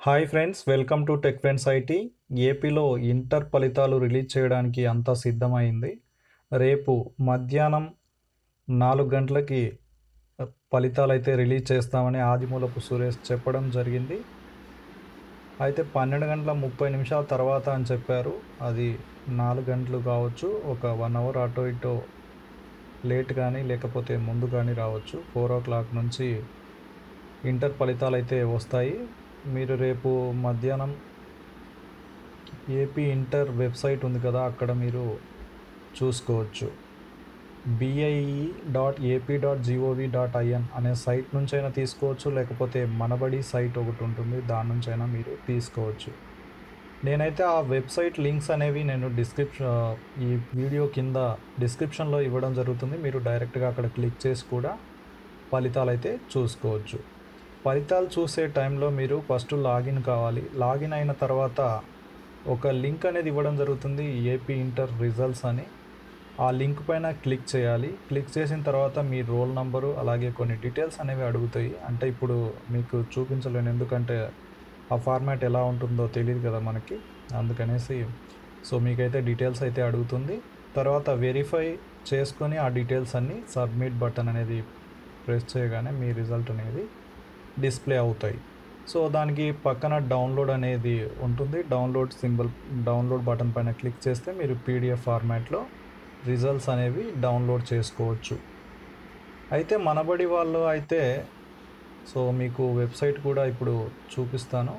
hi friends welcome to tech friends IT ఏపీలో inter ఫలితాలు release చేయడానికి అంతా సిద్ధమైంది రేపు మధ్యాహ్నం నాలుగు గంటలకి ఫలితాలు అయితే రిలీజ్ చేస్తామని ఆదిమూలపు సురేష్ చెప్పడం జరిగింది అయితే పన్నెండు గంటల ముప్పై నిమిషాల తర్వాత అని చెప్పారు అది నాలుగు గంటలు కావచ్చు ఒక వన్ అవర్ అటో ఇటో లేట్ కానీ లేకపోతే ముందు కానీ రావచ్చు ఫోర్ ఓ క్లాక్ నుంచి ఇంటర్ ఫలితాలు అయితే వస్తాయి మీరు రేపు మధ్యాహ్నం ఏపీ ఇంటర్ వెబ్సైట్ ఉంది కదా అక్కడ మీరు చూసుకోవచ్చు BIE dot AP dot GOV dot IN అనే సైట్ నుంచైనా తీసుకోవచ్చు లేకపోతే మనబడి సైట్ ఒకటి ఉంటుంది దాని నుంచైనా మీరు తీసుకోవచ్చు నేనైతే ఆ వెబ్సైట్ లింక్స్ అనేవి నేను డిస్క్రిప్షన్ ఈ వీడియో కింద డిస్క్రిప్షన్లో ఇవ్వడం జరుగుతుంది మీరు డైరెక్ట్గా అక్కడ క్లిక్ చేసి కూడా ఫలితాలు అయితే చూసుకోవచ్చు ఫలితాలు చూసే టైంలో మీరు ఫస్ట్ లాగిన్ కావాలి లాగిన్ అయిన తర్వాత ఒక లింక్ అనేది ఇవ్వడం జరుగుతుంది ఏపీ ఇంటర్ రిజల్ట్స్ అని ఆ లింక్ పైన క్లిక్ చేయాలి క్లిక్ చేసిన తర్వాత మీ రోల్ నంబరు అలాగే కొన్ని డీటెయిల్స్ అనేవి అడుగుతాయి అంటే ఇప్పుడు మీకు చూపించలేను ఎందుకంటే ఆ ఫార్మాట్ ఎలా ఉంటుందో తెలియదు కదా మనకి అందుకనేసి సో మీకైతే డీటెయిల్స్ అయితే అడుగుతుంది తర్వాత వెరిఫై చేసుకొని ఆ డీటెయిల్స్ అన్నీ సబ్మిట్ బటన్ అనేది ప్రెస్ చేయగానే మీ రిజల్ట్ అనేది డిస్ప్లే అవుతాయి సో దానికి పక్కన డౌన్లోడ్ అనేది ఉంటుంది డౌన్లోడ్ సింబల్ డౌన్లోడ్ బటన్ పైన క్లిక్ చేస్తే మీరు పీడిఎఫ్ ఫార్మాట్లో రిజల్ట్స్ అనేవి డౌన్లోడ్ చేసుకోవచ్చు అయితే మనబడి వాళ్ళు అయితే సో మీకు వెబ్సైట్ కూడా ఇప్పుడు చూపిస్తాను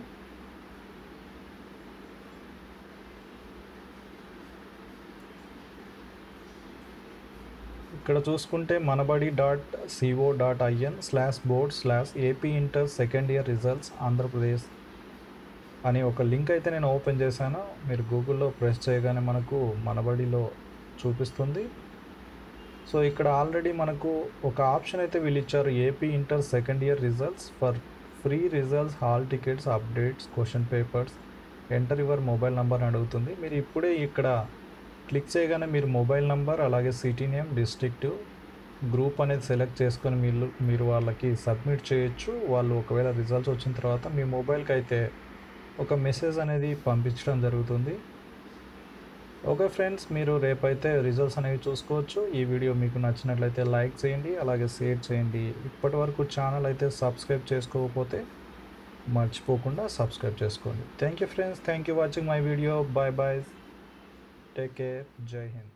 ఇక్కడ చూసుకుంటే Manabadi dot CO dot IN slash board slash AP inter second year results Andhra Pradesh అని ఒక లింక్ అయితే నేను ఓపెన్ చేశాను మీరు గూగుల్లో ప్రెస్ చేయగానే మనకు మనబడిలో చూపిస్తుంది సో ఇక్కడ ఆల్రెడీ మనకు ఒక ఆప్షన్ అయితే వీళ్ళు ఇచ్చారు AP inter second year results for free results hall tickets updates question papers enter your mobile number అని అడుగుతుంది మీరు ఇప్పుడే ఇక్కడ క్లిక్ చేయగానే మీరు మొబైల్ నెంబర్ అలాగే సిటీ నేమ్ డిస్ట్రిక్ట్ గ్రూప్ అనేది సెలెక్ట్ చేసుకొని మీరు మీరు వాళ్ళకి సబ్మిట్ చేయొచ్చు వాళ్ళు ఒకవేళ రిజల్ట్స్ వచ్చిన తర్వాత మీ మొబైల్కి అయితే ఒక మెసేజ్ అనేది పంపించడం జరుగుతుంది ఓకే ఫ్రెండ్స్ మీరు రేపైతే రిజల్ట్స్ అనేవి చూసుకోవచ్చు ఈ వీడియో మీకు నచ్చినట్లయితే లైక్ చేయండి అలాగే షేర్ చేయండి ఇప్పటి వరకు ఛానల్ అయితే సబ్స్క్రైబ్ చేసుకోకపోతే మర్చిపోకుండా సబ్స్క్రైబ్ చేసుకోండి thank you friends thank you watching my video bye bye take care Jai Hind